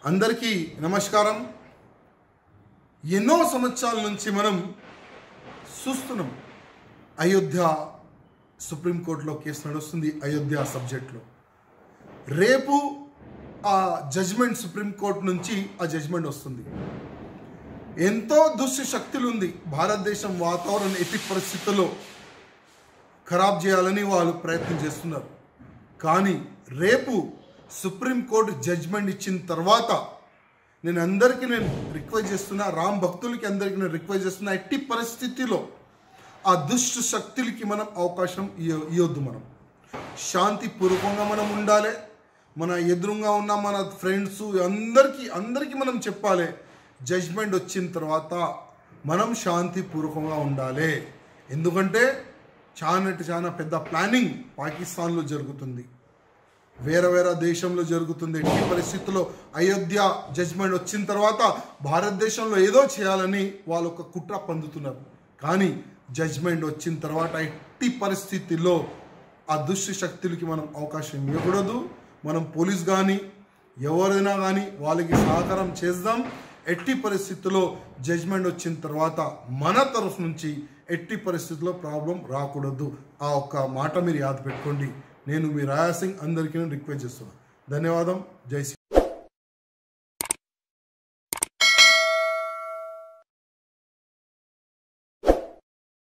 అందరికీ నమస్కారం ఎన్నో సంవత్సరాల నుంచి మనం చూస్తున్నాం అయోధ్య సుప్రీంకోర్టులో కేసు నడుస్తుంది అయోధ్య సబ్జెక్ట్లో రేపు ఆ జడ్జ్మెంట్ సుప్రీంకోర్టు నుంచి ఆ జడ్జ్మెంట్ వస్తుంది ఎంతో దుష్ట శక్తులు ఉంది భారతదేశం వాతావరణం ఎట్టి పరిస్థితుల్లో ఖరాబ్ చేయాలని వాళ్ళు ప్రయత్నం చేస్తున్నారు కానీ రేపు సుప్రీంకోర్టు జడ్జ్మెంట్ ఇచ్చిన తర్వాత నేను అందరికీ నేను రిక్వెస్ట్ చేస్తున్నా రామ్ భక్తులకి అందరికీ నేను రిక్వెస్ట్ చేస్తున్నా ఎట్టి పరిస్థితిలో ఆ దుష్ట శక్తులకి మనం అవకాశం ఇయ్య- ఇవ్వద్దు మనం శాంతిపూర్వకంగా మనం ఉండాలి మన ఎదురుగా ఉన్న మన ఫ్రెండ్స్ అందరికీ అందరికీ మనం చెప్పాలి జడ్జ్మెంట్ వచ్చిన తర్వాత మనం శాంతిపూర్వకంగా ఉండాలి ఎందుకంటే చాలా అంటే చాలా పెద్ద ప్లానింగ్ పాకిస్తాన్లో జరుగుతుంది వేరే వేరే దేశంలో జరుగుతుంది ఎట్టి పరిస్థితుల్లో అయోధ్య జడ్జ్మెంట్ వచ్చిన తర్వాత భారతదేశంలో ఏదో చేయాలని వాళ్ళు ఒక కుట్ర పొందుతున్నారు కానీ జడ్జ్మెంట్ వచ్చిన తర్వాత ఎట్టి పరిస్థితుల్లో ఆ దుష్ట శక్తులకి మనం అవకాశం ఇవ్వకూడదు మనం పోలీస్ కానీ ఎవరైనా కానీ వాళ్ళకి సహకారం చేద్దాం ఎట్టి పరిస్థితుల్లో జడ్జ్మెంట్ వచ్చిన తర్వాత మన తరఫు నుంచి ఎట్టి పరిస్థితుల్లో ప్రాబ్లం రాకూడదు ఆ ఒక్క మాట మీరు యాద పెట్టుకోండి నేను మీ రాయా సింగ్ అందరికీ రిక్వెస్ట్ చేస్తున్నాను ధన్యవాదం జై శ్రీ